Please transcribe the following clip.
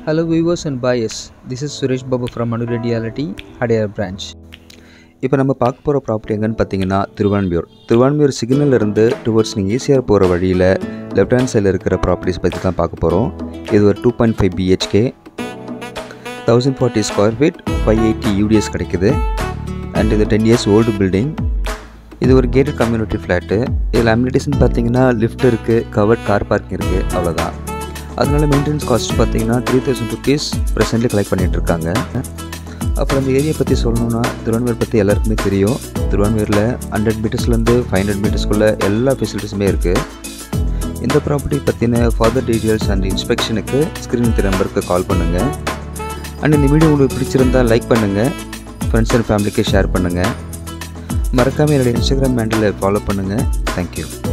Hello viewers and buyers. This is Suresh Babu from Manu Reality, Hadiyar branch. இப்போ நம்ம பார்க்க போகிற property எங்கன்னு பார்த்தீங்கன்னா திருவான்மியூர் திருவான்மியூர் சிக்னல்ல இருந்து டுவர்ட்ஸ் நீங்கள் ஈஸியாக போகிற வழியில் லெஃப்ட் ஹேண்ட் சைடில் இருக்கிற ப்ராப்பர்ட்டிஸ் பற்றி தான் பார்க்க போகிறோம் இது ஒரு two point five BHK thousand forty square feet five eighty UDS கிடைக்குது அண்ட் இது டென் இயர்ஸ் ஓல்டு பில்டிங் இது ஒரு கேட்டட் கம்யூனிட்டி ஃப்ளாட்டு இதில் அம்யூனிட்டிஸ்னு பார்த்தீங்கன்னா லிஃப்ட் இருக்குது கவர்ட் கார் பார்க்கிங் இருக்குது அவ்வளோதான் அதனால மெயின்டெனன்ஸ் காஸ்ட் பார்த்தீங்கன்னா three thousand rupees presently collect பண்ணிட்டு இருக்காங்க அப்புறம் இந்த ஏரியா பற்றி சொல்லணும்னா திருவான்மையூர் பற்றி எல்லாருக்குமே தெரியும் திருவான்மையூரில் ஹண்ட்ரட் மீட்டர்ஸ்லேருந்து ஃபைவ் ஹண்ட்ரட் மீட்டர்ஸ்க்குள்ளே எல்லா ஃபெசிலிட்டிஸுமே இருக்குது இந்த ப்ராப்பர்ட்டி பற்றின ஃபர்தர் டீட்டெயில்ஸ் அண்ட் இன்ஸ்பெக்ஷனுக்கு ஸ்க்ரீன் நம்பருக்கு கால் பண்ணுங்கள் அண்ட் இந்த வீடியோ உங்களுக்கு பிடிச்சிருந்தால் லைக் பண்ணுங்கள் ஃப்ரெண்ட்ஸ் அண்ட் ஃபேமிலிக்கு ஷேர் பண்ணுங்கள் மறக்காமல் என்னுடைய இன்ஸ்டாகிராம் ஹேண்டில் ஃபாலோ பண்ணுங்கள் தேங்க்யூ